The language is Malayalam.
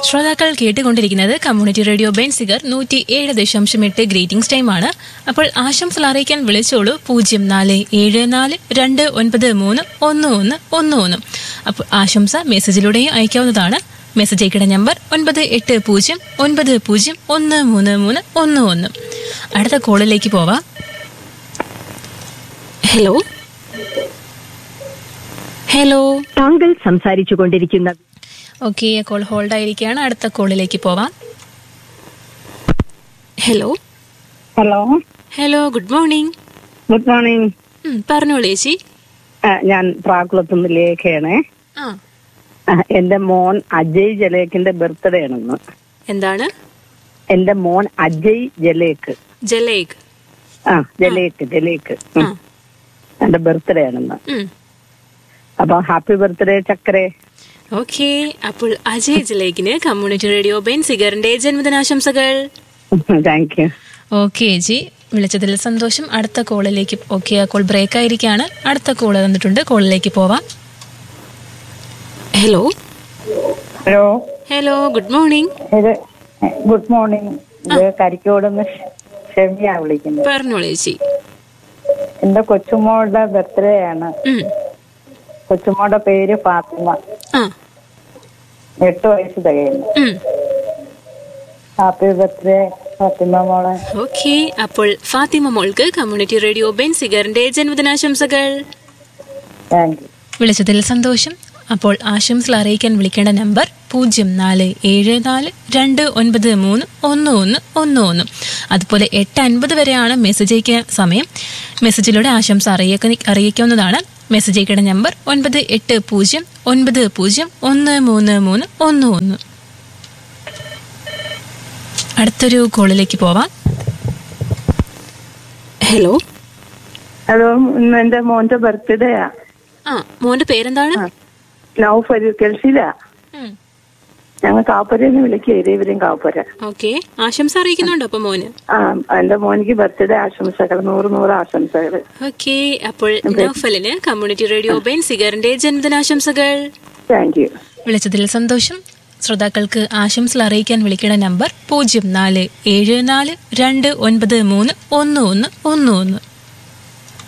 ശ്രോതാക്കൾ കേട്ടുകൊണ്ടിരിക്കുന്നത് കമ്മ്യൂണിറ്റി റേഡിയോ ബെൻസിഗർ നൂറ്റി ഏഴ് ദശാംശം എട്ട് ഗ്രീറ്റിംഗ്സ് ടൈം ആണ് അപ്പോൾ ആശംസകൾ അറിയിക്കാൻ വിളിച്ചോളൂ പൂജ്യം നാല് ഏഴ് നാല് രണ്ട് ഒൻപത് മൂന്ന് ഒന്ന് ഒന്ന് ഒന്ന് ഒന്ന് അപ്പോൾ ആശംസ മെസ്സേജിലൂടെയും അയക്കാവുന്നതാണ് മെസ്സേജ് അയക്കേണ്ട നമ്പർ ഒൻപത് എട്ട് പൂജ്യം ഒൻപത് പൂജ്യം ഒന്ന് മൂന്ന് മൂന്ന് ഒന്ന് ഒന്ന് അടുത്ത കോളിലേക്ക് പോവാം ഹലോ ഹലോ താങ്കൾ സംസാരിച്ചു കൊണ്ടിരിക്കുന്ന ഓക്കെ കോൾ ഹോൾഡ് ആയിരിക്കുകയാണ് അടുത്ത കോളിലേക്ക് പോവാം hello hello hello good morning good morning ഉം, പറഞ്ഞോളൂ ചേച്ചി ആ, ഞാൻ പ്രാക്കുളത്തുനിന്ന് ലേഖയാണേ ആ ആ, എന്റെ മോൻ അജയ് ജലേക്കിന്റെ ബർത്ത്ഡേ ആണെന്ന് എന്താണ് എന്റെ മോൻ അജയ് ജലേക്ക് ജലേഖ് ആ ജലേക്ക് ജലേക്ക് ആ ഉം. എന്റെ ബർത്ത്ഡേ ആണെന്ന് ഉം. അപ്പൊ ഹാപ്പി ബർത്ത്ഡേ ചക്കരെ ഓക്കെ അപ്പോൾ അജയ് ജലേഖിന് കമ്മ്യൂണിറ്റി റേഡിയോ ബെൻ സിഗറിന്റെ ജന്മദിനാശംസകൾ താങ്ക് യു ഓക്കെ ചേച്ചി വിളിച്ചതിൽ സന്തോഷം അടുത്ത കോളിലേക്ക് ഓക്കെ ആ കോൾ ബ്രേക്ക് ആയിരിക്കാണ് അടുത്ത കോൾ വന്നിട്ടുണ്ട് കോളിലേക്ക് പോവാം hello hello hello good morning ഇത് ഗുഡ് മോർണിംഗ് ഇത് കരിക്കോടുന്ന് ഷെമിയാ വിളിക്കുന്നത് പറഞ്ഞോളൂ ചേച്ചി എന്റെ കൊച്ചുമോളുടെ ബർത്ത്ഡേ ആണ് ഉം. കൊച്ചുമോളുടെ പേര് ഫാത്തിമ ആ എട്ട് വയസ്സ് തികയുന്നു ഉം. ഹാപ്പി ബർത്ത്ഡേ ഫാത്തിമ മോളെ ഓക്കെ അപ്പോൾ ഫാത്തിമ മോൾക്ക് കമ്മ്യൂണിറ്റി റേഡിയോ ബെൻ സിഗറിന്റെ ജന്മദിനാശംസകൾ താങ്ക് യു വിളിച്ചതിൽ സന്തോഷം അപ്പോൾ ആശംസകൾ അറിയിക്കാൻ വിളിക്കേണ്ട നമ്പർ പൂജ്യം നാല് ഏഴ് നാല് രണ്ട് ഒൻപത് മൂന്ന് ഒന്ന് ഒന്ന് ഒന്ന് ഒന്ന് അതുപോലെ എട്ട് അൻപത് വരെയാണ് മെസ്സേജ് അയക്കാൻ സമയം മെസ്സേജിലൂടെ ആശംസ അറിയിക്ക അറിയിക്കാവുന്നതാണ് മെസ്സേജ് അയക്കേണ്ട നമ്പർ ഒൻപത് എട്ട് പൂജ്യം ഒൻപത് പൂജ്യം ഒന്ന് മൂന്ന് മൂന്ന് ഒന്ന് ഒന്ന് അടുത്തൊരു കോളിലേക്ക് പോവാം ഹലോ ഹലോ ഇന്ന് എന്റെ മോന്റെ ബർത്ത്ഡേയാ ആ മോന്റെ പേരെന്താണ് നൗഫര് കെൽസില ഞങ്ങൾ കാപ്പരന്ന് വിളിക്കുക ഇരേവരും കാപ്പര ഓക്കെ ആശംസ അറിയിക്കുന്നുണ്ടോ അപ്പൊ മോന് ആ എന്റെ മോനിക്ക് ബർത്ത്ഡേ ആശംസകൾ നൂറ് നൂറ് ആശംസകൾ ഓക്കെ അപ്പോൾ നൗഫലിന് കമ്മ്യൂണിറ്റി റേഡിയോ ബെൻ സിഗറിന്റെ ജന്മദിനാശംസകൾ താങ്ക് യു വിളിച്ചതിൽ സന്തോഷം ശ്രോതാക്കൾക്ക് ആശംസകൾ അറിയിക്കാൻ വിളിക്കേണ്ട നമ്പർ പൂജ്യം നാല് ഏഴ് നാല് രണ്ട് ഒൻപത് മൂന്ന് ഒന്ന് ഒന്ന് ഒന്ന് ഒന്ന്